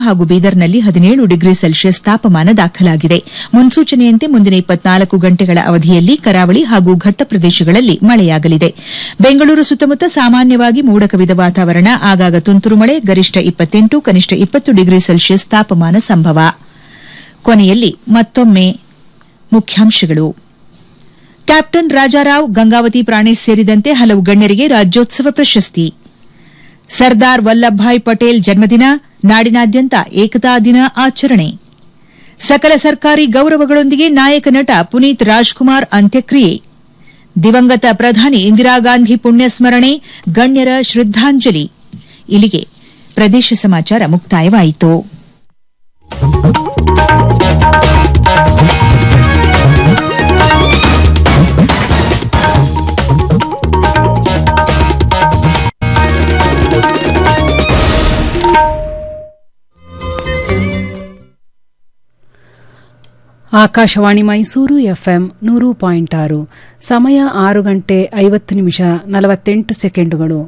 ಹಾಗೂ ಬೀದರ್ನಲ್ಲಿ ಹದಿನೇಳು ಡಿಗ್ರಿ ಸೆಲ್ಸಿಯಸ್ ತಾಪಮಾನ ದಾಖಲಾಗಿದೆ ಮುನ್ಸೂಚನೆಯಂತೆ ಮುಂದಿನ ಇಪ್ಪತ್ನಾಲ್ಕು ಗಂಟೆಗಳ ಅವಧಿಯಲ್ಲಿ ಕರಾವಳಿ ಹಾಗೂ ಘಟ್ಟ ಪ್ರದೇಶಗಳಲ್ಲಿ ಮಳೆಯಾಗಲಿದೆ ಬೆಂಗಳೂರು ಸುತ್ತಮುತ್ತ ಸಾಮಾನ್ಯವಾಗಿ ಮೋಡ ಕವಿದ ವಾತಾವರಣ ಆಗಾಗ ತುಂತುರು ಮಳೆ ಗರಿಷ್ಠ ಇಪ್ಪತ್ತೆಂಟು ಕನಿಷ್ಠ ಇಪ್ಪತ್ತು ಡಿಗ್ರಿ ಸೆಲ್ಸಿಯಸ್ ತಾಪಮಾನ ಸಂಭವ ಕೊನೆಯಲ್ಲಿ ಮತ್ತೊಮ್ಮೆ ಮುಖ್ಯಾಂಶಗಳು ಕ್ಯಾಪ್ಟನ್ ರಾಜಾರಾವ್ ಗಂಗಾವತಿ ಪ್ರಾಣೇಶ್ ಸೇರಿದಂತೆ ಹಲವು ಗಣ್ಯರಿಗೆ ರಾಜ್ಯೋತ್ಸವ ಪ್ರಶಸ್ತಿ ಸರ್ದಾರ್ ವಲ್ಲಭಭಾಯ್ ಪಟೇಲ್ ಜನ್ಮದಿನ ನಾಡಿನಾದ್ಯಂತ ಏಕತಾ ದಿನ ಆಚರಣೆ ಸಕಲ ಸರ್ಕಾರಿ ಗೌರವಗಳೊಂದಿಗೆ ನಾಯಕ ನಟ ಪುನೀತ್ ರಾಜ್ಕುಮಾರ್ ಅಂತ್ಯಕ್ರಿಯೆ ದಿವಂಗತ ಪ್ರಧಾನಿ ಇಂದಿರಾ ಗಾಂಧಿ ಪುಣ್ಯಸ್ಮರಣೆ ಗಣ್ಯರ ಶ್ರದ್ದಾಂಜಲಿ ಇಲ್ಲಿಗೆ ಪ್ರದೇಶ ಸಮಾಚಾರ ಮುಕ್ತಾಯವಾಯಿತು ಆಕಾಶವಾಣಿ ಮೈಸೂರು ಎಫ್ಎಂ ನೂರು ಪಾಯಿಂಟ್ ಆರು ಸಮಯ ಆರು ಗಂಟೆ ಐವತ್ತು ನಿಮಿಷ ನಲವತ್ತೆಂಟು ಸೆಕೆಂಡುಗಳು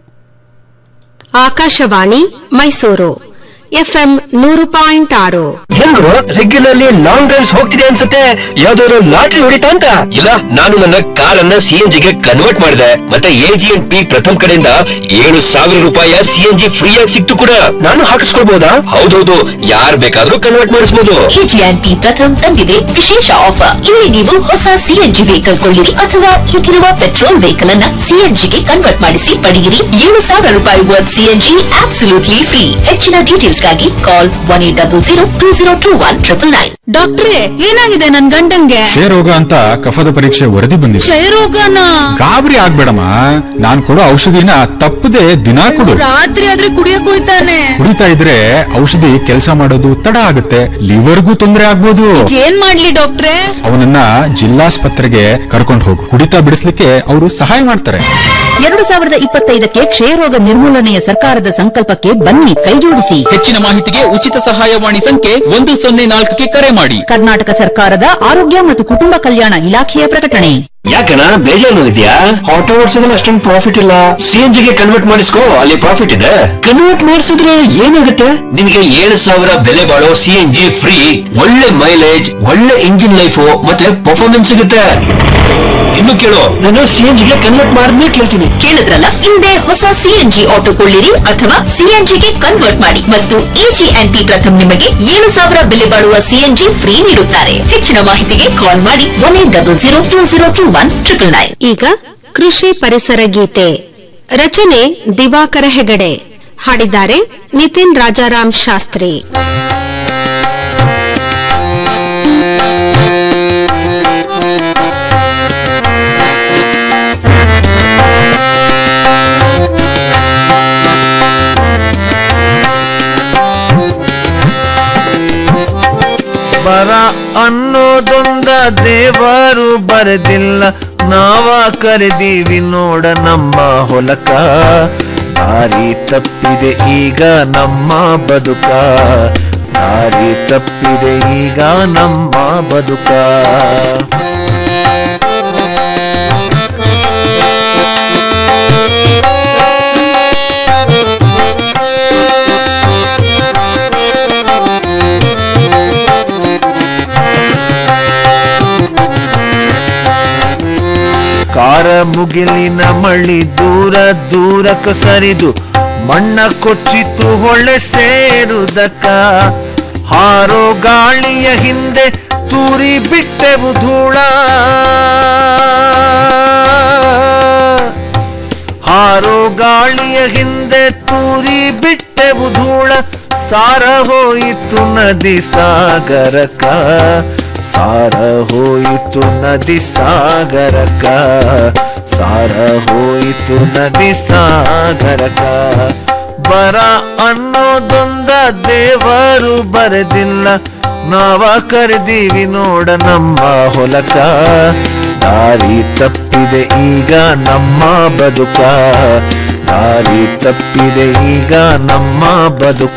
ಆಕಾಶವಾಣಿ ಮೈಸೂರು ಎಫ್ಎಂ ನೂರು ಪಾಯಿಂಟ್ ಆರು ಹೆಂಗು ರೆಗ್ಯುಲರ್ಲಿ ಲಾಂಗ್ ಡ್ರೈವ್ಸ್ ಹೋಗ್ತಿದೆ ಅನ್ಸುತ್ತೆ ಯಾವ್ದಾದ್ರು ಲಾಟ್ರಿ ಹೊಡಿತಾ ಅಂತ ಇಲ್ಲ ನಾನು ನನ್ನ ಕಾರನ್ನ ಸಿಎನ್ಜಿ ಗೆ ಕನ್ವರ್ಟ್ ಮಾಡಿದೆ ಮತ್ತೆ ಎಜಿ ಅಂಡ್ ಪಿ ಪ್ರಥಮ್ ಕಡೆಯಿಂದ ಏಳು ಸಾವಿರ ರೂಪಾಯಿಯ ಸಿಎನ್ಜಿ ಫ್ರೀ ಆಗಿ ಸಿಕ್ತು ಕೂಡ ನಾನು ಹಾಕಿಸ್ಕೊಳ್ಬಹುದಾ ಹೌದೌದು ಯಾರ್ ಬೇಕಾದ್ರೂ ಕನ್ವರ್ಟ್ ಮಾಡಿಸಬಹುದು ಕೆಜಿಎನ್ಪಿ ಪ್ರಥಮ್ ತಂದಿದೆ ವಿಶೇಷ ಆಫರ್ ಇಲ್ಲಿ ನೀವು ಹೊಸ ಸಿಎನ್ಜಿ ವೆಹಿಕಲ್ ಕೊಳ್ಳಿರಿ ಅಥವಾ ಈಗಿರುವ ಪೆಟ್ರೋಲ್ ವೆಹಿಕಲ್ ಅನ್ನ ಸಿಎನ್ಜಿಗೆ ಕನ್ವರ್ಟ್ ಮಾಡಿಸಿ ಪಡೆಯಿರಿ ಏಳು ಸಾವಿರ ರೂಪಾಯಿ ವರ್ತ್ ಸಿಎನ್ಜಿ ಆಬ್ಸಲ್ಯೂಟ್ಲಿ ಫ್ರೀ ಹೆಚ್ಚಿನ ಡೀಟೇಲ್ಸ್ಗಾಗಿ call one eight double zero two zero two one triple nine ಡಾಕ್ಟ್ರೇ ಏನಾಗಿದೆ ನನ್ ಗಂಡಂಗೆ ಕ್ಷಯರೋಗ ಅಂತ ಕಫದ ಪರೀಕ್ಷೆ ವರದಿ ಬಂದಿದೆ ಕ್ಷಯರೋಗನ ಗಾಬರಿ ಆಗ್ಬೇಡಮ್ಮ ನಾನ್ ಕೊಡೋ ಔಷಧಿನ ತಪ್ಪದೆ ದಿನಾ ಕೊಡು ರಾತ್ರಿ ಆದ್ರೆ ಕುಡಿಯಕ್ ಹೋಯ್ತಾನೆ ಕುಡಿತಾ ಇದ್ರೆ ಔಷಧಿ ಕೆಲಸ ಮಾಡೋದು ತಡ ಆಗುತ್ತೆ ಲಿವರ್ಗೂ ತೊಂದರೆ ಆಗ್ಬೋದು ಏನ್ ಮಾಡ್ಲಿ ಡಾಕ್ಟ್ರೇ ಅವನನ್ನ ಜಿಲ್ಲಾಸ್ಪತ್ರೆಗೆ ಕರ್ಕೊಂಡು ಹೋಗು ಕುಡಿತಾ ಬಿಡಿಸ್ಲಿಕ್ಕೆ ಅವರು ಸಹಾಯ ಮಾಡ್ತಾರೆ ಎರಡು ಸಾವಿರದ ಇಪ್ಪತ್ತೈದಕ್ಕೆ ಕ್ಷಯರೋಗ ನಿರ್ಮೂಲನೆಯ ಸರ್ಕಾರದ ಸಂಕಲ್ಪಕ್ಕೆ ಬನ್ನಿ ಕೈಜೋಡಿಸಿ ಹೆಚ್ಚಿನ ಮಾಹಿತಿಗೆ ಉಚಿತ ಸಹಾಯವಾಣಿ ಸಂಖ್ಯೆ ಒಂದು ಸೊನ್ನೆ ನಾಲ್ಕಕ್ಕೆ ಕರೆ ಮಾಡಿ ಕರ್ನಾಟಕ ಸರ್ಕಾರದ ಆರೋಗ್ಯ ಮತ್ತು ಕುಟುಂಬ ಕಲ್ಯಾಣ ಇಲಾಖೆಯ ಪ್ರಕಟಣೆ ಯಾಕನ ಬೇಜಾರು ಇದೆಯಾ ಆಟೋ ಓಡಿಸೋದ್ರಲ್ಲಿ ಅಷ್ಟೊಂದು ಪ್ರಾಫಿಟ್ ಇಲ್ಲ ಸಿಎನ್ಜಿ ಗೆ ಕನ್ವರ್ಟ್ ಮಾಡಿಸ್ಕೋ ಅಲ್ಲಿ ಪ್ರಾಫಿಟ್ ಇದೆ ಕನ್ವರ್ಟ್ ಮಾಡಿಸಿದ್ರೆ ಏನಾಗುತ್ತೆ ನಿನಗೆ ಏಳು ಸಾವಿರ ಬೆಲೆ ಬಾಳೋ ಸಿಎನ್ಜಿ ಫ್ರೀ ಒಳ್ಳೆ ಮೈಲೇಜ್ ಒಳ್ಳೆ ಇಂಜಿನ್ ಲೈಫ್ ಮತ್ತೆ ಪರ್ಫಾರ್ಮೆನ್ಸ್ ಸಿಗುತ್ತೆ ಇನ್ನು ಕೇಳು ನಾನು ಸಿಎನ್ಜಿ ಗೆ ಕನ್ವರ್ಟ್ ಮಾಡಿದ್ಮೇಲೆ ಕೇಳ್ತೀನಿ ಕೇಳಿದ್ರಲ್ಲ ಹಿಂದೆ ಹೊಸ ಸಿಎನ್ಜಿ ಆಟೋ ಕೊಳ್ಳಿರಿ ಅಥವಾ ಸಿಎನ್ಜಿಗೆ ಕನ್ವರ್ಟ್ ಮಾಡಿ ಮತ್ತು ಎಜಿಎನ್ಪಿ ಪ್ರಥಮ್ ನಿಮಗೆ ಏಳು ಸಾವಿರ ಬೆಲೆ ಬಾಳುವ ಸಿಎನ್ಜಿ ಫ್ರೀ ನೀಡುತ್ತಾರೆ ಹೆಚ್ಚಿನ ಮಾಹಿತಿಗೆ ಕಾಲ್ ಮಾಡಿ one eight double zero two zero two one triple nine ಈಗ ಕೃಷಿ ಪರಿಸರ ಗೀತೆ ರಚನೆ ದಿವಾಕರ ಹೆಗಡೆ ಹಾಡಿದ್ದಾರೆ ನಿತಿನ್ ರಾಜಾರಾಮ್ ಶಾಸ್ತ್ರಿ ಬರ ಅನ್ನೋದೊಂದ ದೇವರು ಬರೆದಿಲ್ಲ ನಾವ ಕರೆದೀವಿ ನೋಡ ನಮ್ಮ ಹೊಲಕ ದಾರಿ ತಪ್ಪಿದೆ ಈಗ ನಮ್ಮ ಬದುಕ ದಾರಿ ತಪ್ಪಿದೆ ಈಗ ನಮ್ಮ ಬದುಕ ಕಾರ ಮುಗಿಲಿನ ಮಳಿ ದೂರ ದೂರಕ ಸರಿದು ಮಣ್ಣ ಕೊಚ್ಚಿತು ಹೊಳೆ ಸೇರುದಕ ಹಾರೋ ಗಾಳಿಯ ಹಿಂದೆ ತೂರಿ ಬಿಟ್ಟೆವು ಧೂಳ ಹಾರೋ ಗಾಳಿಯ ಹಿಂದೆ ತೂರಿ ಬಿಟ್ಟೆವು ಧೂಳ ಸಾರ ಹೋಯಿತು ನದಿ ಸಾಗರಕ ಸಾರ ಹೋಯಿತು ನದಿ ಸಾಗರಕ ಸಾರ ಹೋಯಿತು ನದಿ ಸಾಗರಕ ಬರ ಅನ್ನೋದೊಂದ ದೇವರು ಬರೆದಿಲ್ಲ ನಾವ ಕರೆದೀವಿ ನೋಡ ನಮ್ಮ ಹೊಲಕ ದಾರಿ ತಪ್ಪಿದೆ ಈಗ ನಮ್ಮ ಬದುಕ ದಾರಿ ತಪ್ಪಿದೆ ಈಗ ನಮ್ಮ ಬದುಕ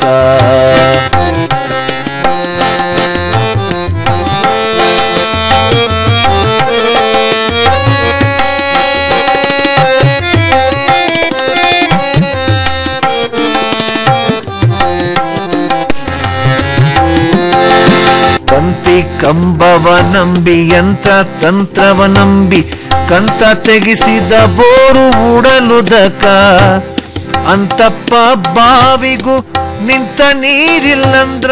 ಕಂಬವ ನಂಬಿ ಯಂತ್ರ ತಂತ್ರವ ನಂಬಿ ಕಂತ ತೆಗಿಸಿದ ಬೋರು ಉಡಲುದಕ ಅಂತಪ್ಪ ಬಾವಿಗೂ ನಿಂತ ನೀರಿಲ್ಲಂದ್ರ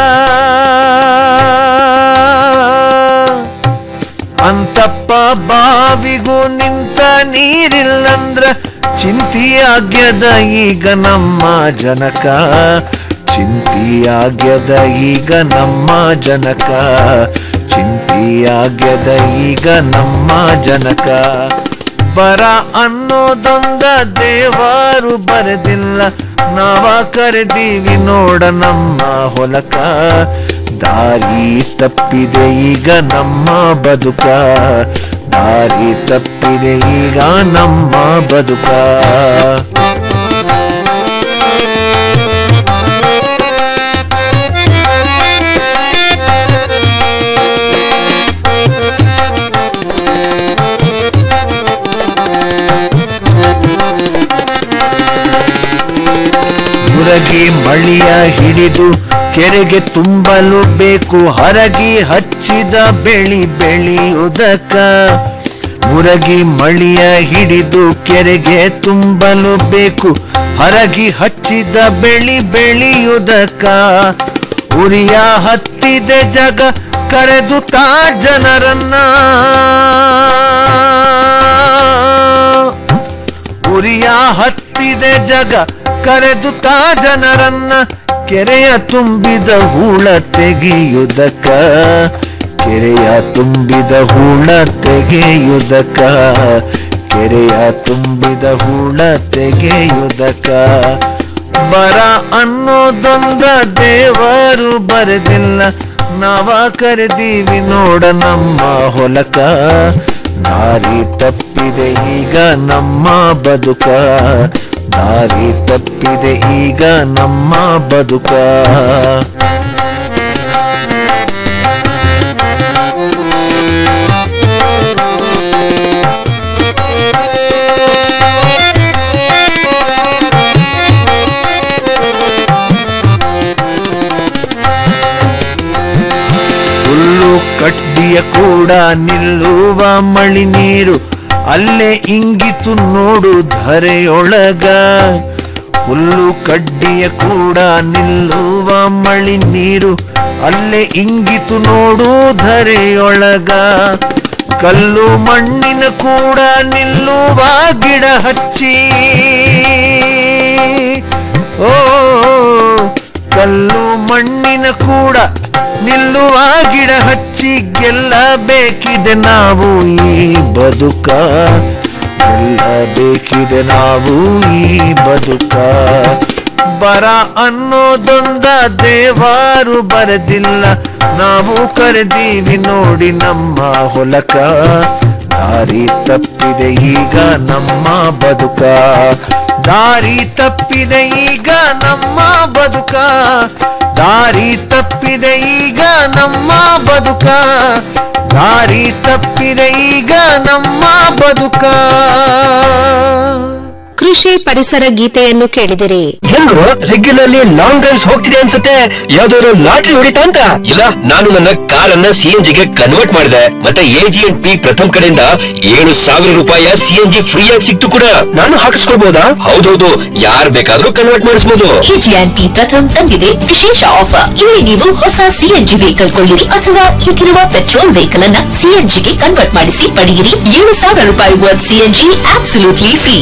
ಅಂತಪ್ಪ ಬಾವಿಗೂ ನಿಂತ ನೀರಿಲ್ಲಂದ್ರ ಚಿಂತಿಯಾಗ್ಯದ ಈಗ ನಮ್ಮ ಜನಕ ಚಿಂತಿಯಾಗ್ಯದ ಈಗ ನಮ್ಮ ಜನಕ ಚಿಂತಿಯಾಗ್ಯದ ಈಗ ನಮ್ಮ ಜನಕ ಬರ ಅನ್ನೋದೊಂದ ದೇವರು ಬರೆದಿಲ್ಲ ನಾವ ಕರೆದೀವಿ ನೋಡ ನಮ್ಮ ಹೊಲಕ ದಾರಿ ತಪ್ಪಿದೆ ಈಗ ನಮ್ಮ ಬದುಕ ದಾರಿ ತಪ್ಪಿದೆ ಈಗ ನಮ್ಮ ಬದುಕ ಮುರಗಿ ಮಳಿಯ ಹಿಡಿದು ಕೆರೆಗೆ ತುಂಬಲು ಬೇಕು ಹರಗಿ ಹಚ್ಚಿದ ಬೆಳಿ ಬೆಳೆಯುವುದಕ್ಕ ಮುರಗಿ ಮಳಿಯ ಹಿಡಿದು ಕೆರೆಗೆ ತುಂಬಲು ಬೇಕು ಹರಗಿ ಹಚ್ಚಿದ ಬೆಳಿ ಬೆಳೆಯುವುದಕ್ಕ ಉರಿಯ ಹತ್ತಿದೆ ಜಗ ಕರೆದು ತಾ ಜನರನ್ನ ಉರಿಯ ಹತ್ತಿದೆ ಜಗ ಕರೆದು ತಾ ಜನರನ್ನ ಕೆರೆಯ ತುಂಬಿದ ಹೂಳ ತೆಗೆಯುವುದಕ್ಕ ಕೆರೆಯ ತುಂಬಿದ ಹೂಳ ತೆಗೆಯುವುದಕ್ಕ ಕೆರೆಯ ತುಂಬಿದ ಹೂಳ ತೆಗೆಯುವುದಕ್ಕ ಬರ ಅನ್ನೋದೊಂದ ದೇವರು ಬರೆದಿಲ್ಲ ನಾವ ಕರೆದೀವಿ ನೋಡ ನಮ್ಮ ಹೊಲಕ ದಾರಿ ತಪ್ಪಿದೆ ಈಗ ನಮ್ಮ ಬದುಕ ದಾರಿ ತಪ್ಪಿದೆ ಈಗ ನಮ್ಮ ಬದುಕ ಹುಲ್ಲು ಕಡ್ಡಿಯ ಕೂಡ ನಿಲ್ಲುವ ಮಳಿ ನೀರು ಅಲ್ಲೇ ಇಂಗಿತು ನೋಡು ಧರೆಯೊಳಗ ಹುಲ್ಲು ಕಡ್ಡಿಯ ಕೂಡ ನಿಲ್ಲುವ ಮಳಿ ನೀರು ಅಲ್ಲೇ ಇಂಗಿತು ನೋಡು ಧರೆಯೊಳಗ ಕಲ್ಲು ಮಣ್ಣಿನ ಕೂಡ ನಿಲ್ಲುವ ಗಿಡ ಹಚ್ಚಿ ಓ ಕಲ್ಲು ಮಣ್ಣಿನ ಕೂಡ ನಿಲ್ಲುವ ಗಿಡ ಹಚ್ಚಿ ಗೆಲ್ಲಬೇಕಿದೆ ನಾವು ಈ ಬದುಕ ಗೆಲ್ಲಬೇಕಿದೆ ನಾವು ಈ ಬದುಕ ಬರ ಅನ್ನೋದೊಂದ ದೇವರು ಬರೆದಿಲ್ಲ ನಾವು ಕರೆದೀವಿ ನೋಡಿ ನಮ್ಮ ಹೊಲಕ ದಾರಿ ತಪ್ಪಿದೆ ಈಗ ನಮ್ಮ ಬದುಕ ದಾರಿ ತಪ್ಪಿದೆ ಈಗ ನಮ್ಮ ಬದುಕ ದಾರಿ ತಪ್ಪಿದೆ ಈಗ ನಮ್ಮ ಬದುಕ ದಾರಿ ತಪ್ಪಿದೆ ಈಗ ನಮ್ಮ ಬದುಕ ಕೃಷಿ ಪರಿಸರ ಗೀತೆಯನ್ನು ಕೇಳಿದಿರಿ ಹೆಂಗು ರೆಗ್ಯುಲರ್ಲಿ ಲಾಂಗ್ ಡ್ರೈವ್ಸ್ ಹೋಗ್ತಿದೆ ಅನ್ಸುತ್ತೆ ಯಾವ್ದಾದ್ರು ಲಾಟ್ರಿ ಹೊಡಿತಾ ಅಂತ ಇಲ್ಲ ನಾನು ನನ್ನ ಕಾರನ್ನ ಸಿಎನ್ಜಿ ಗೆ ಕನ್ವರ್ಟ್ ಮಾಡಿದೆ ಮತ್ತೆ ಎಜಿ ಅಂಡ್ ಪಿ ಪ್ರಥಮ್ ಕಡೆಯಿಂದ ಏಳು ಸಾವಿರ ರೂಪಾಯಿಯ ಸಿಎನ್ಜಿ ಫ್ರೀ ಆಗಿ ಸಿಕ್ತು ಕೂಡ ನಾನು ಹಾಕಿಸ್ಕೊಳ್ಬಹುದಾ ಹೌದೌದು ಯಾರ್ ಬೇಕಾದ್ರೂ ಕನ್ವರ್ಟ್ ಮಾಡಿಸಬಹುದು ಕೆಜಿಎನ್ಪಿ ಪ್ರಥಮ್ ತಂದಿದೆ ವಿಶೇಷ ಆಫರ್ ಇಲ್ಲಿ ನೀವು ಹೊಸ ಸಿಎನ್ಜಿ ವೆಹಿಕಲ್ ಕೊಳ್ಳಿರಿ ಅಥವಾ ಈಗಿರುವ ಪೆಟ್ರೋಲ್ ವೆಹಿಕಲ್ ಅನ್ನ ಸಿಎನ್ಜಿಗೆ ಕನ್ವರ್ಟ್ ಮಾಡಿಸಿ ಪಡೆಯಿರಿ ಏಳು ಸಾವಿರ ರೂಪಾಯಿ ವರ್ತ್ ಸಿಎನ್ಜಿ ಆಬ್ಸಲ್ಯೂಟ್ಲಿ ಫ್ರೀ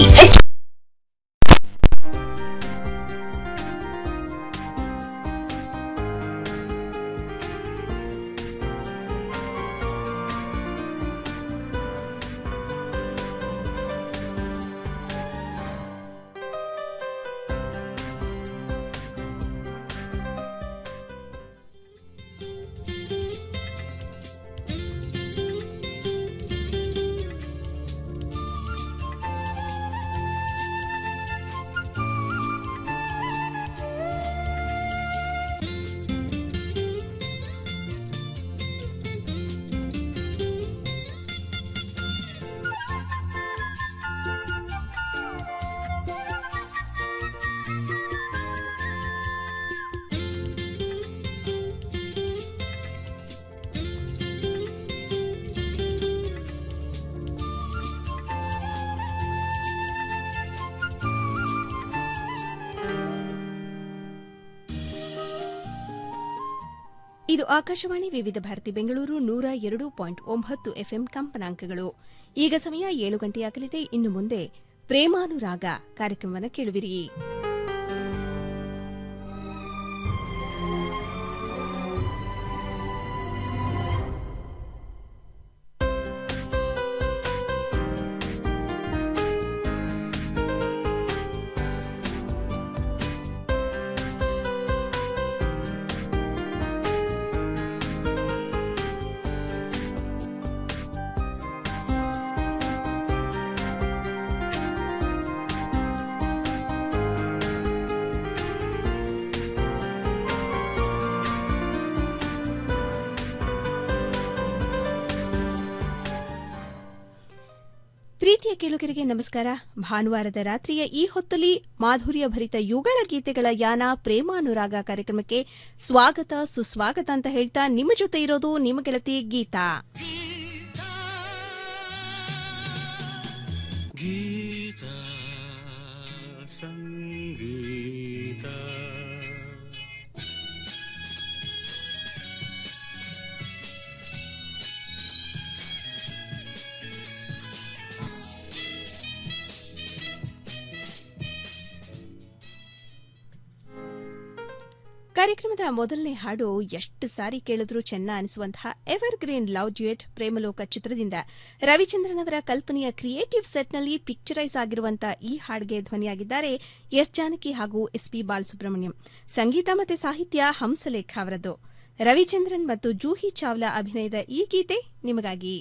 ಇದು ಆಕಾಶವಾಣಿ ವಿವಿಧ ಭಾರತಿ ಬೆಂಗಳೂರು ನೂರ ಎರಡು ಪಾಯಿಂಟ್ ಒಂಬತ್ತು ಎಫ್ಎಂ ಕಂಪನಾಂಕಗಳು ಈಗ ಸಮಯ ಏಳು ಗಂಟೆಯಾಗಲಿದೆ ಇನ್ನು ಮುಂದೆ ಪ್ರೇಮಾನುರಾಗ ಕಾರ್ಯಕ್ರಮವನ್ನು ಕೇಳುವಿರಿ ಪ್ರೀತಿಯ ಕೇಳುಗರಿಗೆ ನಮಸ್ಕಾರ ಭಾನುವಾರದ ರಾತ್ರಿಯ ಈ ಹೊತ್ತಲ್ಲಿ ಮಾಧುರ್ಯ ಭರಿತ ಯುಗಳ ಗೀತೆಗಳ ಯಾನ ಪ್ರೇಮಾನುರಾಗ ಕಾರ್ಯಕ್ರಮಕ್ಕೆ ಸ್ವಾಗತ ಸುಸ್ವಾಗತ ಅಂತ ಹೇಳ್ತಾ ನಿಮ್ಮ ಜೊತೆ ಇರೋದು ನಿಮ್ಮ ಗೆಳತಿ ಗೀತಾ ಗೀತ ಸಂಗೀತ ಕಾರ್ಯಕ್ರಮದ ಮೊದಲನೇ ಹಾಡು ಎಷ್ಟು ಸಾರಿ ಕೇಳಿದ್ರೂ ಚೆನ್ನ ಅನಿಸುವಂತಹ evergreen love duet Premaloka ಚಿತ್ರದಿಂದ ರವಿಚಂದ್ರನ್ ಅವರ ಕಲ್ಪನೆಯ ಕ್ರಿಯೇಟಿವ್ ಸೆಟ್ನಲ್ಲಿ ಪಿಕ್ಚರೈಸ್ ಆಗಿರುವಂತಹ ಈ ಹಾಡಿಗೆ ಧ್ವನಿಯಾಗಿದ್ದಾರೆ ಎಸ್ ಜಾನಕಿ ಹಾಗೂ ಎಸ್ ಪಿ ಬಾಲಸುಬ್ರಹ್ಮಣ್ಯಂ ಸಂಗೀತ ಮತ್ತು ಸಾಹಿತ್ಯ ಹಂಸಲೇಖ ಅವರದ್ದು ರವಿಚಂದ್ರನ್ ಮತ್ತು ಜೂಹಿ ಚಾವ್ಲಾ ಅಭಿನಯದ ಈ ಗೀತೆ ನಿಮಗಾಗಿ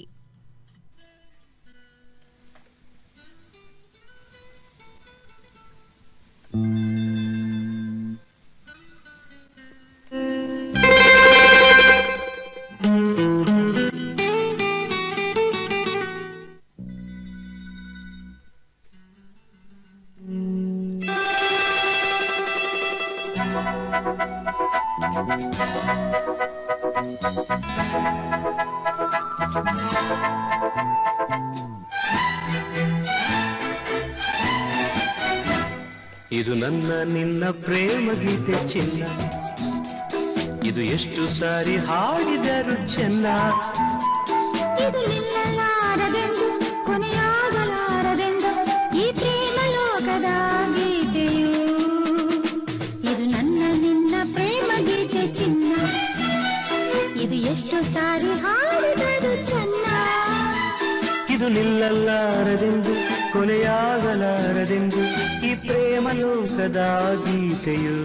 ಇದು ನನ್ನ ನಿನ್ನ ಪ್ರೇಮ ಗೀತೆ ಚಿನ್ನ ಇದು ಎಷ್ಟು ಸಾರಿ ಹಾಡಿದರು ಚೆನ್ನ ಇದು ನಿಲ್ಲಲಾರದೆಂದು ಕೊನೆಯಾಗಲಾರದೆಂದು ಈ ಪ್ರೇಮ ಲೋಕದ ಗೀತೆಯು ಇದು ನನ್ನ ನಿನ್ನ ಪ್ರೇಮ ಗೀತೆ ಚಿನ್ನ ಇದು ಎಷ್ಟು ಸಾರಿ ಹಾಡಿದರು ಚೆನ್ನ ಇದು ನಿಲ್ಲಲಾರದೆಂದು ಕೊನೆಯಾಗಲಾರದೆಂದು ಈ ಪ್ರೇಮ ಲೋಕದ ಗೀತೆಯು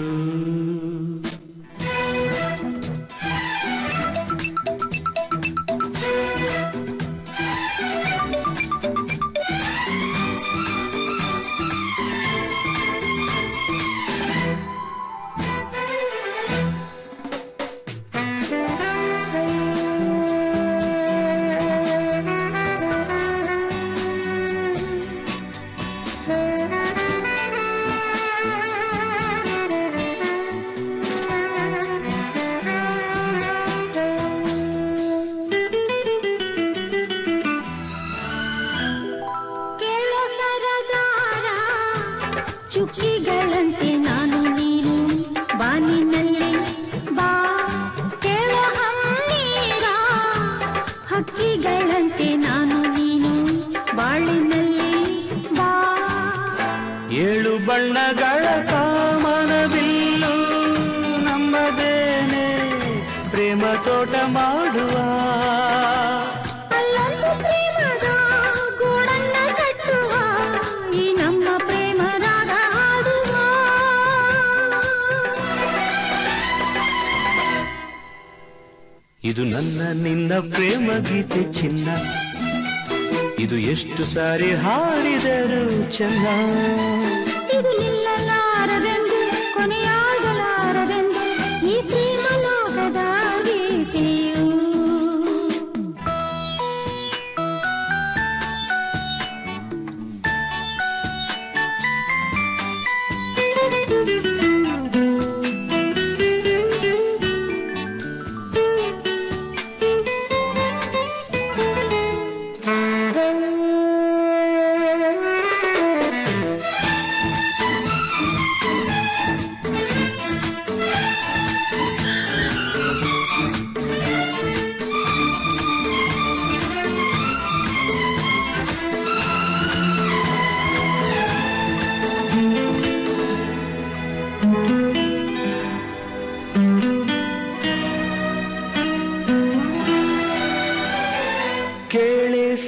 ಕೇಳೋ ಸರದಾರ ಚುಕ್ಕಿಗಳಂತೆ ನಾನು ನೀನು ಬಾನಿನಲ್ಲಿ ಬಾ ಕೇಳೋ ಹಮ್ಮೀರ ಹಕ್ಕಿಗಳಂತೆ ನಾನು ನೀನು ಬಾಳಿನಲ್ಲಿ ಬಾ ಏಳು ಬಣ್ಣಗಳ ಕಾಮನವಿಲ್ಲು ನಮ್ಮದೇನೆ ಪ್ರೇಮ ತೋಟ ಮಾಡುವ ಅಲ್ಲೊಂದು ಪ್ರೇಮದ ಗೂಡನ್ನ ಕಟ್ಟುವ ಈ ನಮ್ಮ ಪ್ರೇಮ ರಾಗ ಹಾಡುವ ಇದು ನನ್ನ ನಿನ್ನ ಪ್ರೇಮ ಗೀತೆ ಚಿನ್ನ ಇದು ಎಷ್ಟು ಸಾರಿ ಹಾಡಿದರು ಚೆನ್ನ ಇದು ನಿಲ್ಲಲಾರದೆಂದು ಕೊನೆಯಾಗಲಾರದೆಂದು ಈ ಪ್ರೇಮ ಲೋಕದ ಗೀತೆಯು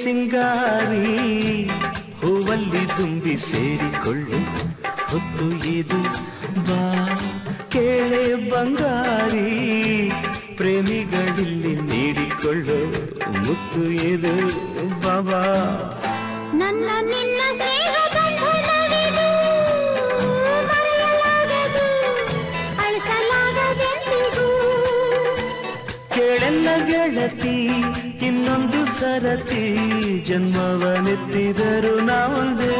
ಸಿಂಗಾರಿ ಹೂವಲ್ಲಿ ತುಂಬಿ ಸೇರಿಕೊಳ್ಳು ಹೊತ್ತು ಇದು ಬಾ ಕೇಳೆ ಬಂಗಾರಿ ಪ್ರೇಮಿಗಳಿಲ್ಲಿ ನೀಡಿಕೊಳ್ಳು ಮುತ್ತು ಇದು ಬಾಬಾ ನನ್ನ ನಿನ್ನ ಸ್ನೇಹ ಬಂಧನವಿದು ಮರೆಯಲಾಗದು ಅಳಿಸಲಾಗದೆಂದಿಗೂ ಕೇಳೆಲ್ಲ ಗೆಳತಿ ಇನ್ನೊಂದು ಸರತಿ ಜನ್ಮವನೆತ್ತಿದರು ನಾವೊಂದೇ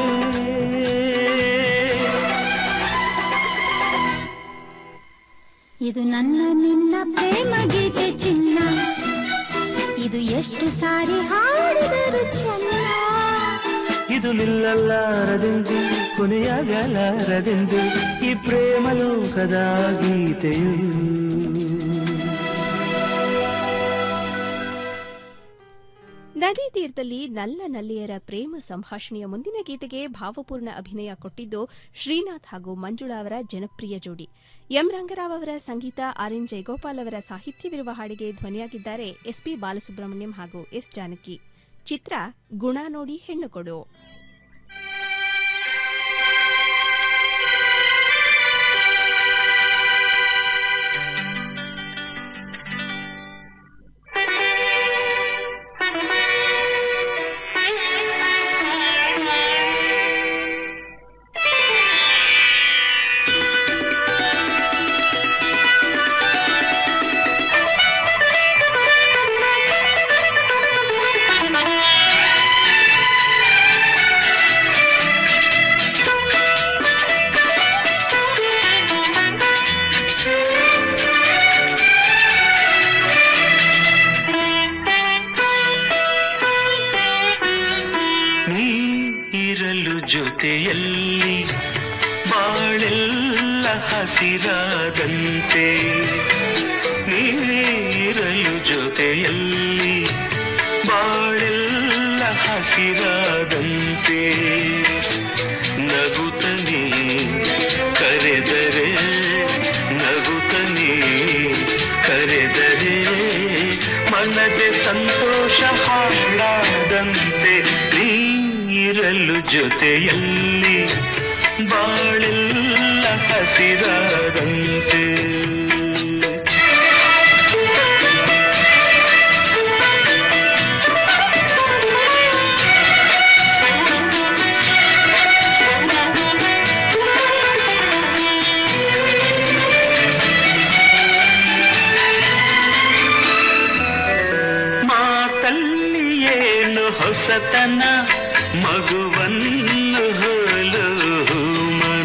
ಇದು ನನ್ನ ನಿನ್ನ ಪ್ರೇಮ ಗೀತೆ ಚಿನ್ನ ಇದು ಎಷ್ಟು ಸಾರಿ ಹಾಡಿದರು ಚೆನ್ನ ಇದು ನಿಲ್ಲಲಾರದೆಂದು ಕೊನೆಯಾಗಲಾರದೆಂದು ಈ ಪ್ರೇಮ ಲೋಕದ ಗೀತೆಯು ನದಿ ತೀರದಲ್ಲಿ ನಲ್ಲ ನಲ್ಲಿಯರ ಪ್ರೇಮ ಸಂಭಾಷಣೆಯ ಮುಂದಿನ ಗೀತೆಗೆ ಭಾವಪೂರ್ಣ ಅಭಿನಯ ಕೊಟ್ಟಿದ್ದು ಶ್ರೀನಾಥ್ ಹಾಗೂ ಮಂಜುಳಾ ಅವರ ಜನಪ್ರಿಯ ಜೋಡಿ ಎಂ ರಂಗರಾವ್ ಅವರ ಸಂಗೀತ ಆರ್ ಎನ್ ಜಯಗೋಪಾಲ್ ಅವರ ಸಾಹಿತ್ಯವಿರುವ ಹಾಡಿಗೆ ಧ್ವನಿಯಾಗಿದ್ದಾರೆ ಎಸ್ಪಿ ಬಾಲಸುಬ್ರಹ್ಮಣ್ಯಂ ಹಾಗೂ ಎಸ್ ಜಾನಕಿ ಚಿತ್ರ ಗುಣ ನೋಡಿ ಹೆಣ್ಣು ಕೊಡು ನೀ ಇರಲು ಜೊತೆಯಲ್ಲಿ ಬಾಳೆಲ್ಲ ಹಸಿರಾದಂತೆ ನೀರಲು ಜೊತೆಯಲ್ಲಿ ಬಾಳೆಲ್ಲ ಹಸಿರಾದಂತೆ ನಗುತ್ತನೆ ಕರೆದರೆ ನಗುತ್ತನೆ ಕರೆದರೆ ಮನದೆ ಸಂತೋಷ ಹಾಡಾದಂತೆ ನೀರಲು ಜೊತೆಯಲ್ಲಿ ಬಾಳೆಲ್ಲ ಹಸಿರಾದಂತೆ ಮಾತಲ್ಲಿ ಏನು ಹೊಸತನ ಮಗುವನ್ನು ಹೋಲು ಮನ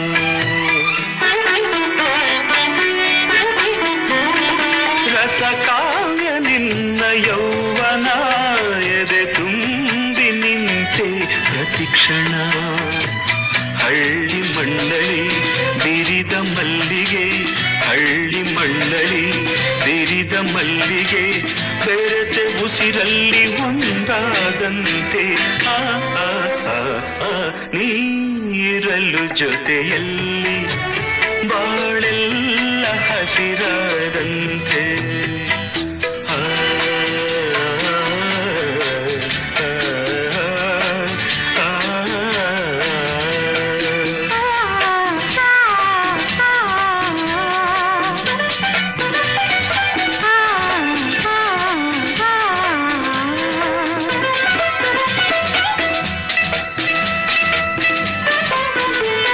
ರಸಕಾವ್ಯ ನಿನ್ನ ಯೌವನ ಎದೆ ತುಂಬಿ ನಿಂತೆ ಪ್ರತಿಕ್ಷಣ ಹಳ್ಳಿ ಮಂಡಳಿ ಬಿರಿದ ಮಲ್ಲಿಗೆ ಹಳ್ಳಿ ಮಂಡಳಿ ಬಿರಿದ ಮಲ್ಲಿಗೆ ಬೆರೆತೆ ಉಸಿರಲ್ಲಿ ಒಂದಾದಂತೆ ಆ, ಆ, ಆ, ಆ, ನೀರಲು ಜೊತೆಯಲ್ಲಿ ಬಾಳೆಲ್ಲ ಹಸಿರಾದಂತೆ ಆ, ಆ, ಆ,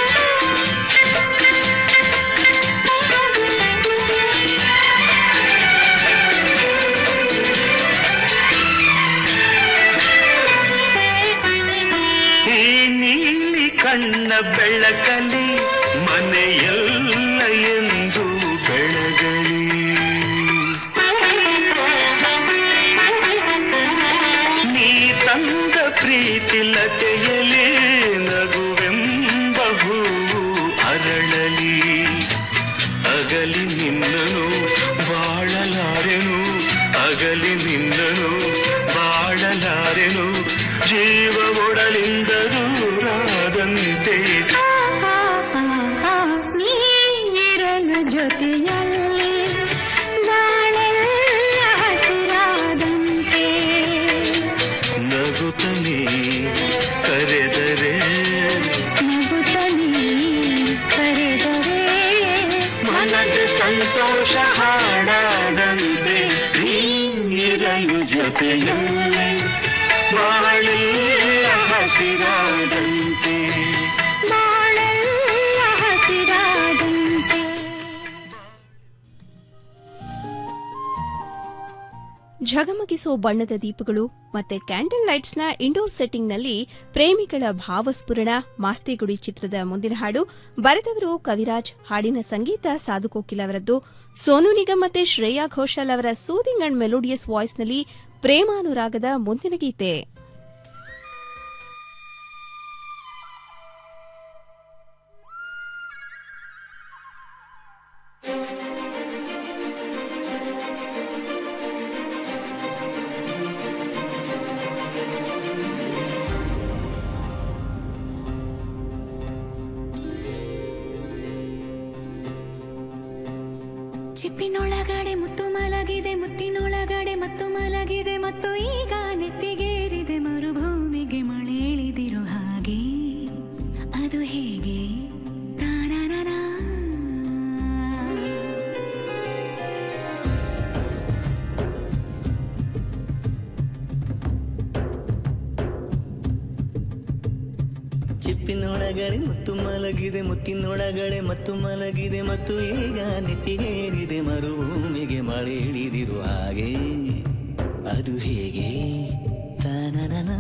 ಆ ಜೊತೆಯಲ್ಲಿ ಬಾಳೆಲ್ಲ ಹಸಿರಾದಂತೆ ಬಾಳೆಲ್ಲ ಹಸಿರಾದಂತೆ ಝಗಮಗಿಸೋ ಬಣ್ಣದ ದೀಪಗಳು ಮತ್ತೆ ಕ್ಯಾಂಡಲ್ ಲೈಟ್ಸ್ ನ ಇಂಡೋರ್ ಸೆಟ್ಟಿಂಗ್ ನಲ್ಲಿ ಪ್ರೇಮಿಗಳ ಭಾವಸ್ಫುರಣ ಮಾಸ್ತಿಗುಡಿ ಚಿತ್ರದ ಮುಂದಿನ ಹಾಡು ಬರೆದವರು ಕವಿರಾಜ್ ಹಾಡಿನ ಸಂಗೀತ ಸಾಧು ಕೋಕಿಲ್ ಅವರದ್ದು ಸೋನು ನಿಗಮ್ ಮತ್ತೆ ಶ್ರೇಯಾ ಘೋಷಾಲ್ ಅವರ ಸೂದಿಂಗ್ ಅಂಡ್ ಮೆಲೋಡಿಯಸ್ ವಾಯ್ಸ್ ನಲ್ಲಿ ಪ್ರೇಮಾನುರಾಗದ ಮುಂದಿನ ಗೀತೆ ಚಿಪ್ಪಿನೊಳಗಡೆ ಮುತ್ತು ಮಲಗಿದೆ ಮುತ್ತಿನೊಳಗಡೆ ಮತ್ತು ಮಲಗಿದೆ ಮತ್ತು ಈಗ ನೆತ್ತಿಗೇರಿದೆ ಮರುಭೂಮಿಗೆ ಮಳೆ ಇಳಿದಿರೋ ಹಾಗೆ ಅದು ಹೇಗೆ ತಾನಾನಾನಾ. ಚಿಪ್ಪಿನೊಳಗಡೆ ಮುತ್ತು ಮಲಗಿದೆ ಮುತ್ತಿನೊಳಗಡೆ ಮತ್ತು ಮಲಗಿದೆ ಮತ್ತು ಈಗ ನೆತ್ತಿಗೇರಿದೆ ಮರುಭೂಮಿಗೆ ಮಳೆ ಹಿಡಿದಿರು ಹಾಗೆ ಅದು ಹೇಗೆ ತಾನನನಾ.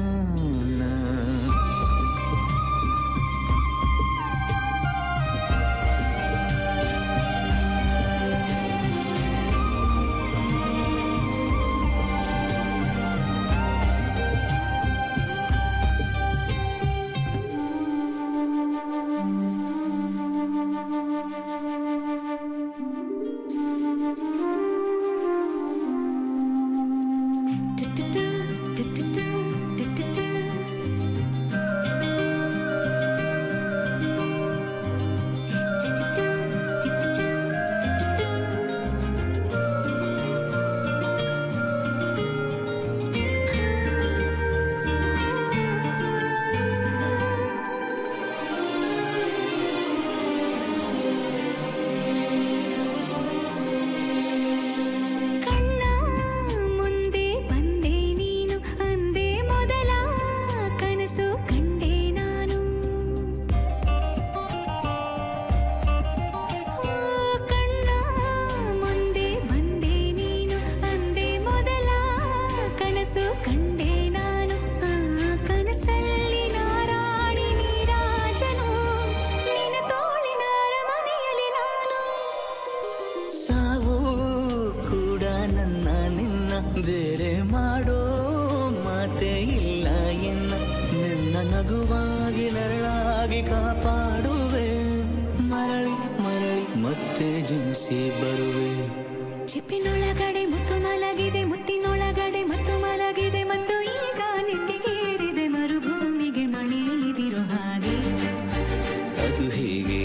ಕಣ್ಣ ಮುಂದೆ ಬಂದೆ ನೀನು ಅಂದೆ ಮೊದಲ ಕನಸು ಕಂಡೆ ನಾನು ಆ, ಕಣ್ಣ ಮುಂದೆ ಬಂದೆ ನೀನು ಅಂದೆ ಮೊದಲ ಕನಸು ಕಂಡೆ ನಾನು ಆ ಕನಸಲ್ಲಿ ನಾರಾಣಿ ನೀರಾಜನು ನಿನ್ನ ತೋಳಿನ ಅರಮನೆಯಲ್ಲಿ ನಾನು ಸಾವು ಕೂಡ ನನ್ನ ನಿನ್ನ ಬೇರೆ ಮಾಡೋ ಮಾತೆ ಇಲ್ಲ ಎನ್ನ ನಿನ್ನ ನಗುವಾಗಿ ನರಳಾಗಿ ಕಾಪಾಡುವೆ ಮರಳಿ ಮರಳಿ ಮತ್ತೆ ಜನಿಸಿ ಬರುವೆ ಚಿಪ್ಪಿನೊಳಗಡೆ ಮುತ್ತು ಮಲಗಿದೆ ಮುತ್ತಿನೊಳಗಡೆ ಮತ್ತು ಮಲಗಿದೆ ಮತ್ತು ಈಗ ನೆತ್ತಿಗೇರಿದೆ ಮರುಭೂಮಿಗೆ ಮಳೆ ಇಳಿದಿರೋ ಹಾಗೆ ಅದು ಹೇಗೆ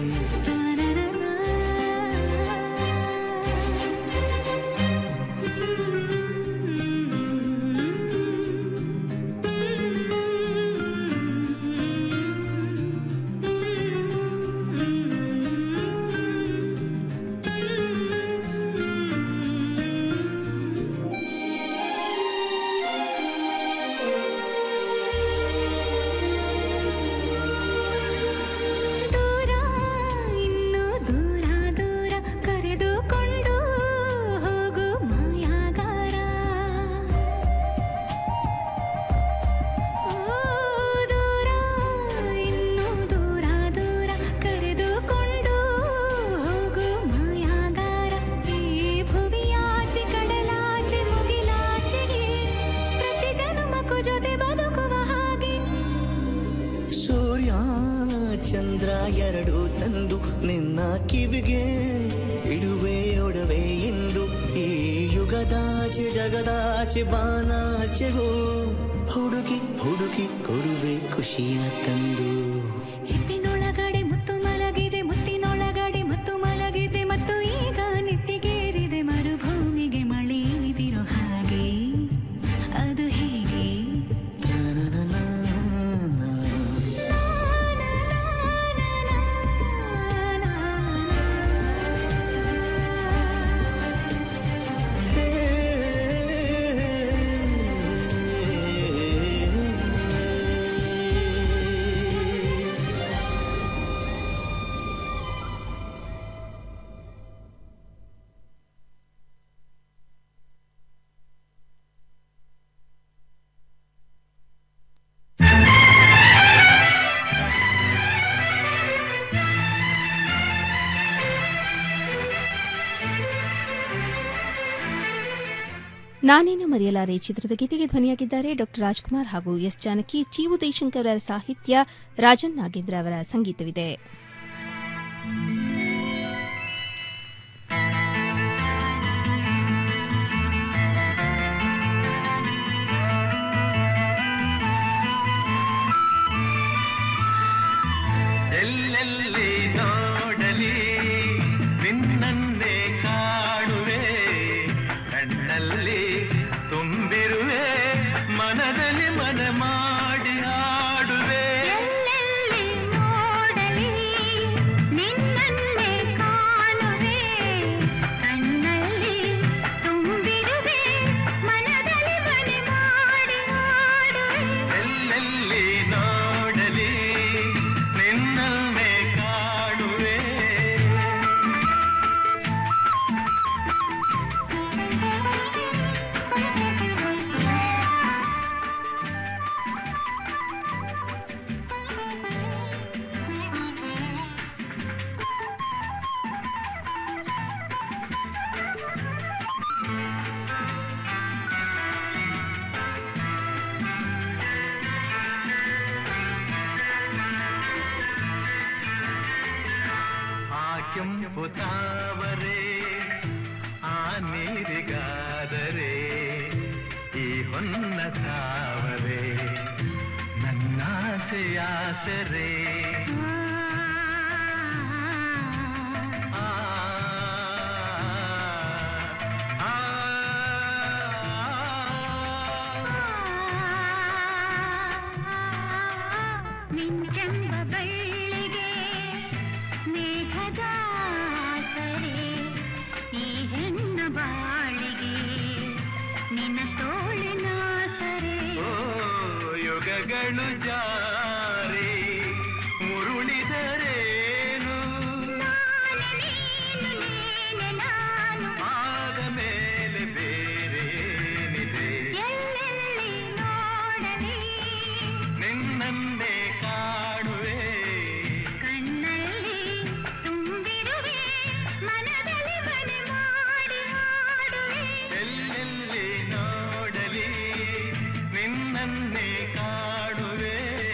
ದೂರ ಇನ್ನು ದೂರ ದೂರ ಕರೆದುಕೊಂಡು ಹೋಗು ಮಾಯಾಗಾರ ಓ, ದೂರ ಇನ್ನು ದೂರ ದೂರ ಕರೆದುಕೊಂಡು ಹೋಗು ಮಾಯಾಗಾರ ಈ ಭುವಿಯಾಚೆ ಕಡಲಾಚೆ ಮುಗಿಲಾಚೆಗೆ ಪ್ರತಿ ಜನುಮಕ್ಕೂ ಜೊತೆ ಬದುಕುವ ಹಾಗೆ ಸೂರ್ಯ ಚಂದ್ರ ಎರಡು ತಂದು ನಿನ್ನ ಕಿವಿಗೆ ಇಡುವೆ ಒಡವೆ ಎಂದು ಈ ಯುಗದಾಚೆ ಜಗದಾಚೆ ಬಾನಾಚೆಗೂ ಹುಡುಕಿ ಹುಡುಕಿ ಕೊಡುವೆ ಖುಷಿಯ ತಂದು ಚಿಪ್ಪಿನೊಳಗಡೆ ಮುತ್ತು ಮಲಗಿದೆ ಮುತ್ತಿನೊಳಗಡೆ ಮತ್ತು ಮಲಗಿದೆ ಮತ್ತು ಈಗ ನೆತ್ತಿಗೇರಿದೆ ಮರುಭೂಮಿಗೆ ಮಳೆ ಇಳಿದಿರೋ ಹಾಗೆ ಅದು ಹೇಗೆ ಹೇ ನಾನೇನು ಮರೆಯಲಾರೆ ಚಿತ್ರದ ಗೀತೆಗೆ ಧ್ವನಿಯಾಗಿದ್ದಾರೆ ಡಾ ರಾಜ್ಕುಮಾರ್ ಹಾಗೂ ಎಸ್ ಜಾನಕಿ ಚೀವು ದೇಶಂಕರ್ ಅವರ ಸಾಹಿತ್ಯ ರಾಜನ್ ನಾಗೇಂದ್ರ ಅವರ ಸಂಗೀತವಿದೆ ಎಲ್ಲೆಲ್ಲಿ ನೋಡಲಿ ನಿನ್ನನ್ನೇ ಕಾಣುವೆ ಕಣ್ಣಲ್ಲಿ ತುಂಬಿರುವೆ ಮನದಲ್ಲಿ ಮನ ಮಾಡಿ ಆಡುವೆ ನಿನ್ನನ್ನೇ ಕಾಣುವೆ ಕಣ್ಣಲ್ಲಿ ತುಂಬಿರುವೆ ಮನದಲ್ಲಿ ಮನೆ ಮಾಡಿ ಆಡುವೆ ಎಲ್ಲೆಲ್ಲಿ ನೋಡಲಿ ನಿನ್ನನ್ನೇ ಕಾಣುವೆ ಆ ಕೆಂಪು ತಾವರೆ ಆ ನೀರಿಗಾದರೆ ಈ ಹೊನ್ನ ತಾವರೆ ನನ್ನಾಸೆಯಾಸರೆ ಆ, ಆ, ಮಿಂಚೆಂಬ ಬಳ್ಳಿಗೆ ಮೇಘದ ಸರೆ ಈ ಹೆಣ್ಣ ಬಾಳಿಗೆ ನಿನ್ನ ತೋಳಿನ ಸರೆ ಓ ಯುಗಗಳು ಜಾರಿ ಮುರುಳಿದರೇನು ಆದ ಮೇಲೆ ಬೇರೇನಿದೆ ಎಲ್ಲೆಲ್ಲಿ ನೋಡಲಿ ನಿನ್ನನ್ನೇ ಕಾಣುವೆ ಕಣ್ಣಲ್ಲಿ ತುಂಬಿರುವೆ ಮನದಲ್ಲಿ ಮನೆ ಮಾಡಿ ಆಡುವೆ ಎಲ್ಲೆಲ್ಲಿ ನೋಡಲಿ ನಿನ್ನನ್ನೇ ಕಾಣುವೆ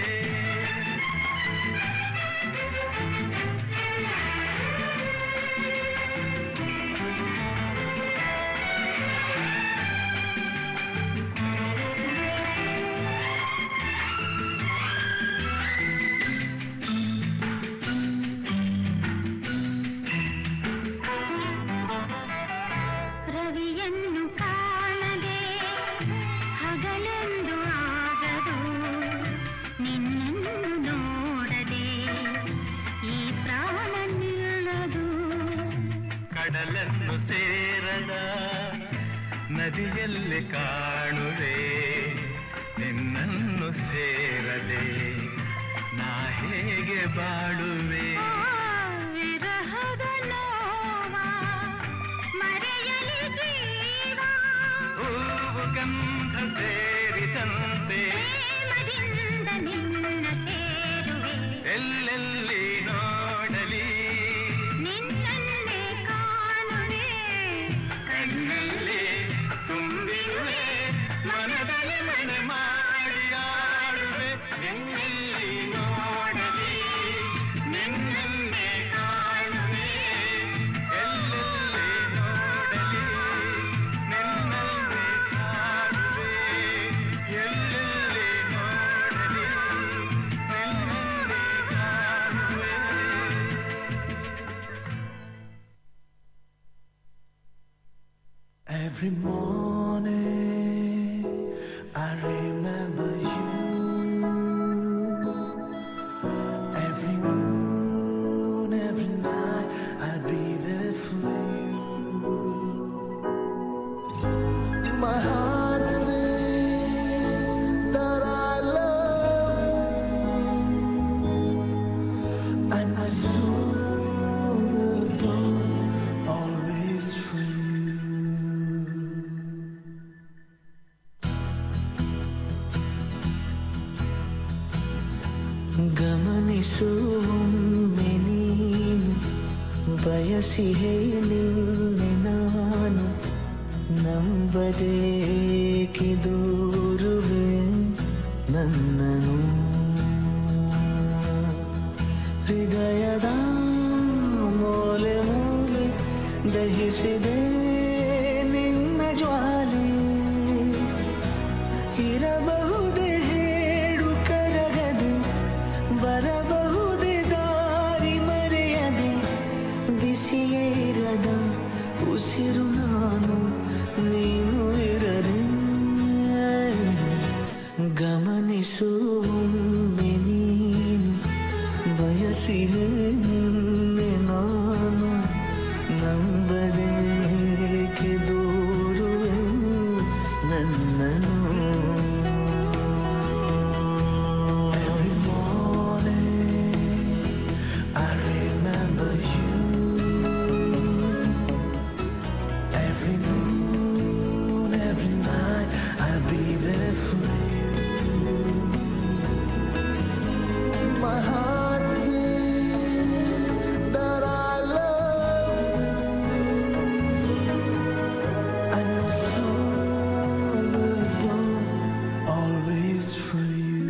ರವಿಯನ್ನು ಕಾಣದೆ ಹಗಲೆಂದು ಆಗದು ನಿನ್ನನ್ನು ನೋಡದೆ ಈ ಪ್ರಾಣ ನಿಲ್ಲದು ಕಡಲನ್ನು ಸೇರದ ನದಿಯಲ್ಲಿ ಕಾಣುವೆ ನಿನ್ನನ್ನು ಸೇರದೆ ನಾ ಹೇಗೆ ಬಾಳುವೆ ವಿರಹದ ನೋವ ಮರೆಯಲಿ ಜೀವ ಹೂವು ಗಂಧ ಸೇರಿದಂತೆ ಪ್ರೇಮದಿಂದ ನಿನ್ನ ಸೇರುವೆ ಎಲ್ಲೆಲ್ಲಿ ನೋಡಲಿ ನಿನ್ನನ್ನೇ ಕಾಣುವೆ ಕಣ್ಣಲ್ಲಿ ತುಂಬಿರುವೆ ಮನದಲ್ಲಿ ಮನೆ ಮಾಡಿ ಆಡುವೆ ಎಲ್ಲೆಲ್ಲಿ ನೋಡಲಿ ನಿನ್ನನ್ನೇ ಕಾಣುವೆ ಎಲ್ಲೆಲ್ಲಿ ನೋಡಲಿ ನಿನ್ನನ್ನೇ ಕಾಣುವೆ ಎಲ್ಲೆಲ್ಲಿ ನೋಡಲಿ ನಿನ್ನನ್ನೇ ಕಾಣುವೆ Every morning I remember you. Every noon, every night I'll be there for you. My heart says that I love you, and my soul will burn always for you. ಗಮನಿಸುವೊಮ್ಮೆ ನೀನು ಬಯಸಿಹೇ ನಿನ್ನೆ ನಾನು ನಂಬ ನಂಬದೇಕೆ ದೂರುವೆ ನನ್ನನು ಹೃದಯದ ಮೂಲೆ ಮೂಲೆ ದಹಿಸಿದೆ ನಿನ್ನ ಜ್ವಾಲೆ ಇರಬಹುದೇ ಹೇಳು ಕರಗದೆ ಬರಬಹುದೇ ದಾರಿ ಮರೆಯದೆ ಬಿಸಿಯೇ ಇರದ ಉಸಿರು ನಾನು ನೀನು ಇರದೆ ಗಮನಿಸುವೊಮ್ಮೆ ನೀನು ಬಯಸಿದೆ ನಿನ್ನೆ ನಾನು ನಂಬದೇಕೆ ದೂರುವೆ ನನ್ನನು Every morning I remember you Every noon, every night I'll be there for you My heart says that I love you And my soul will burn always for you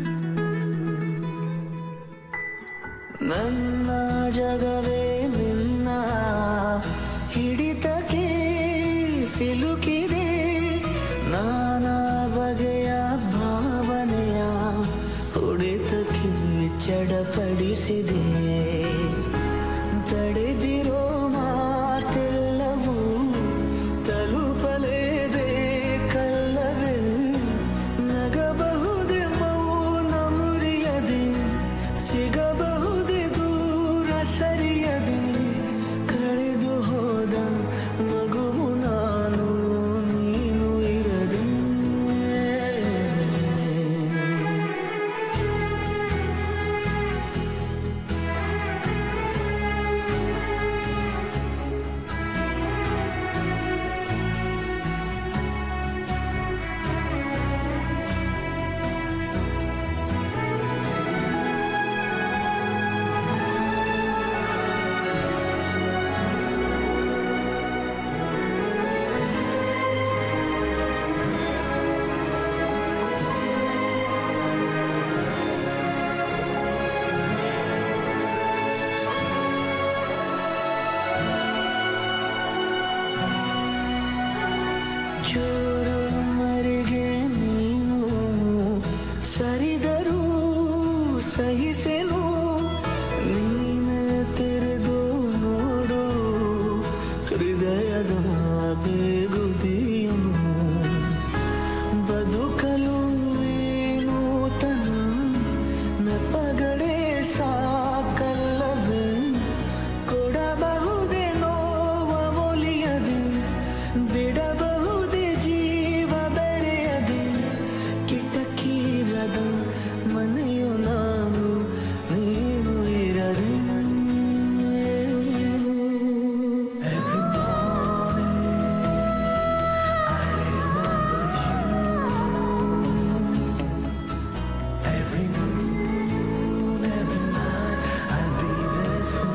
ನನ್ನ ಜಗವೇ ನಿನ್ನ ಹಿಡಿತಕ್ಕೆ ಸಿಲುಕಿದೆ ನಾನಾ ಬಗೆಯ ಭಾವನೆಯ ಹೊಡೆತಕ್ಕೆ ಚಡಪಡಿಸಿದೆ ತಡೆದಿರೋ ಮಾತೆಲ್ಲವೂ ತಲುಪಲೇಬೇಕಲ್ಲವೇ ನಗಬಹುದೇ ಮೌನ ಮುರಿಯದೆ ಸಿಗಬಹುದೇ ದೂರ ಸರಿಯದೆ ಕಳೆದು ಹೋದ ಮಗುವು ನಾನು ನೀನು ಇರದೆ ಚೂರು ಮರೆಗೆ ನೀನು ಸರಿದರೂ ಸಹಿಸೆನು ನೀನ ತೆರೆದು ನೋಡು ಹೃದಯದ ಬೇಗುದಿಯನು ಬದುಕಲು ಏನು ತನ ನೆಪಗಳೇ ಸಾಕಲ್ಲವೇ ಕೊಡಬಹುದೇ ನೋವ ಒಲಿಯದೆ ಬಿಡಬಹುದೇ ಜೀವ ಬೆರೆಯದೆ ಕಿಟಕಿರದ ಮನೆಯು ನಾನು ನೀನು ಇರದೆ Every morning I remember you. Every noon, every night I'll be there for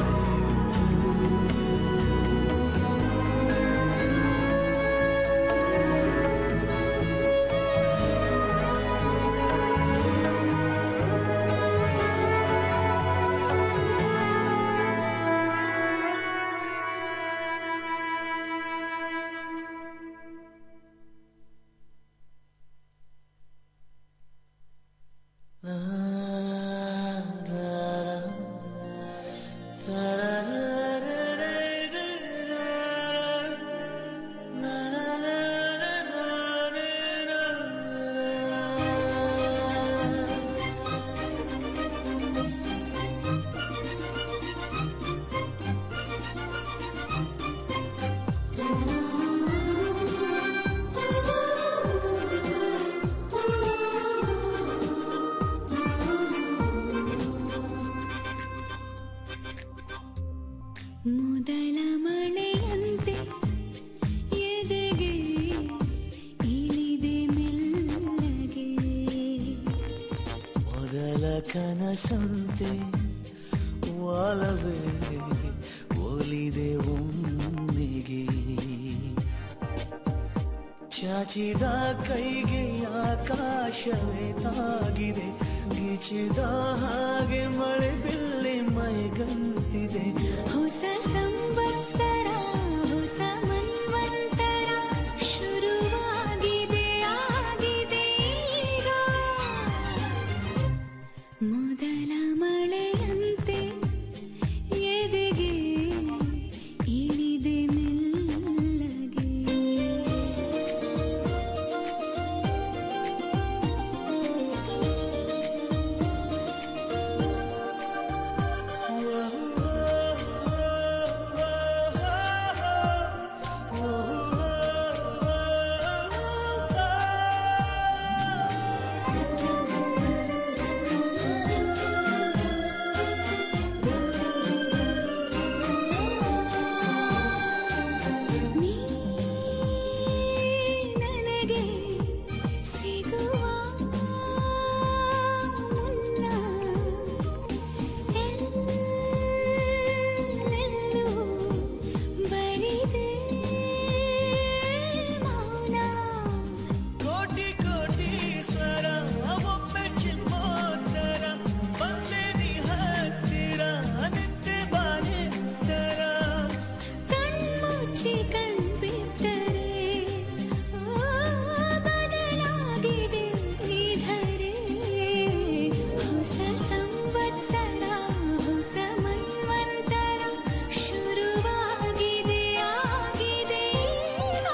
ಮೊದಲ ಮಳೆಯಂತೆ ಎದೆಗೆ ಇಳಿದೆ ಮೆಲ್ಲಗೆ ಮೊದಲ ಕನಸಂತೆ ಒಲವೇ ಒಲಿದೆ ಒಮ್ಮೆಗೆ ಚಾಚಿದ ಕೈಗೆ ಆಕಾಶವೇ ತಾಗಿದೆ ಗೀಚಿದ ಹಾಗೆ ಮಳೆ ಬಿಲ್ಲಿ ಮೈಗಂಟಿದೆ ಹೊಸ ಸಂವತ್ಸರ ಹೊಸ ಮನ್ವಂತರ ಶುರುವಾಗಿದೆ ಆಗಿದೆ ಈಗ ಮೊದಲ ಮಳೆಯಂತೆ ಎದೆಗೆ ಇಳಿದೆ ಮೆಲ್ಲಗೆ ನೀ ನನಗೆ ಸಿಗುವ ಮುನ್ನ ಎಲ್ಲೆಲ್ಲೂ ಬರಿದೆ ಮೌನ ಕೋಟಿ ಕೋಟಿ ಸ್ವರ ಒಮ್ಮೆ ಚಿಮ್ಮೋತ್ತರ ಬಂದೆ ನೀ ಹತ್ತಿರ ನಿಂತೆ ಬಾನೆತ್ತರ ಕಣ್ಮುಚ್ಚಿ ಕಣ್ಬಿಟ್ಟರೆ ಆ, ಬದಲಾಗಿದೆ ಈ ಧರೆ ಹೊಸ ಸಂವತ್ಸರ ಹೊಸ ಮನ್ವಂತರ ಶುರುವಾಗಿದೆ ಆಗಿದೆ ಈಗ.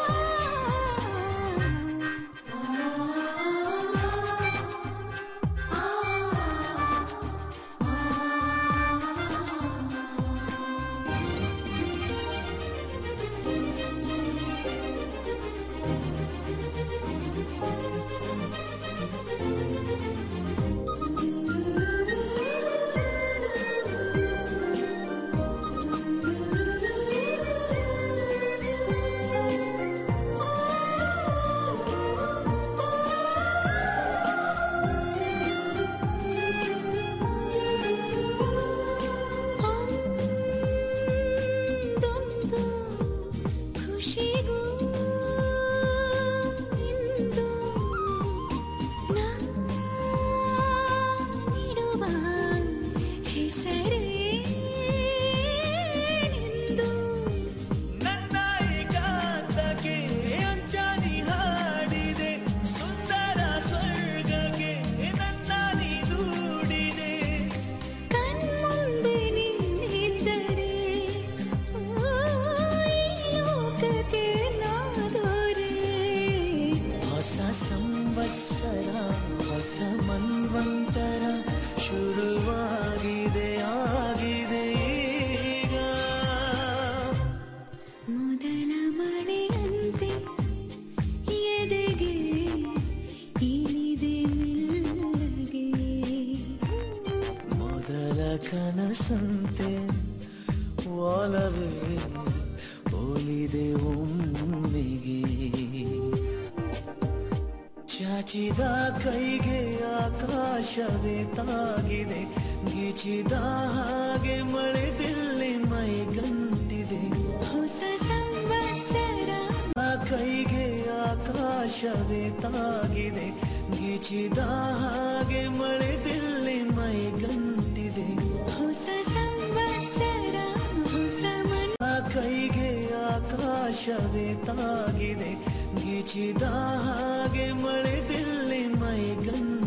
ಒಂದೊಂದು ಖುಷಿಗೂ ಇಂದು ನಾ ನೀಡುವ ಹೆಸರೇ ನಿಂದು ನನ್ನ ಏಕಾಂತಕ್ಕೆ ಅಂಜಾನಿ ಹಾಡಿದೆ ಸುಂದರ ಸ್ವರ್ಗಕ್ಕೆ ನನ್ನ ನೀ ದೂಡಿದೆ ಕಣ್ಮುಂದೆ ನೀನಿದ್ದರೆ ಆ, ಈ ಲೋಕಕ್ಕೆ ನಾದೋರೆ ಹೊಸ ಸಂವತ್ಸರ ಹೊಸ ಮನ್ವಂತರ ಶುರುವಾಗಿದೆ ಆಗಿದೆ ಈಗ ಮೊದಲ ಮಳೆಯಂತೆ ಎದೆಗೆ ಇಳಿದೆ ಮೆಲ್ಲಗೆ ಮೊದಲ ಕನಸಂತೆ ಒಲವೇ ಒಲಿದೆ ಒಮ್ಮೆಗೆ ಚಾಚಿದ ಕೈಗೆ ಆಕಾಶವೇ ತಾಗಿದೆ ಗೀಚಿದ ಹಾಗೆ ಮಳೆ ಬಿಲ್ಲಿ ಮೈಗಂಟಿದೆ ಹೊಸ ಸಂವತ್ಸರ ಆ ಕೈಗೆ ಆಕಾಶವೇ ತಾಗಿದೆ ಗೀಚಿದ ಹಾಗೆ ಮಳೆ ಬಿಲ್ಲಿ ಮೈಗಂಟಿದೆ ಹೊಸ ಸಂವತ್ಸರ ಹೊಸ ಮನ್ ಆ ಕೈಗೆ ಆಕಾಶವೇ ತಾಗಿದೆ ಗೀಚಿದ ಹಾಗೆ ಮಳೆ ಬಿಲ್ಲಿ ಮೈಗಂಟಿದೆ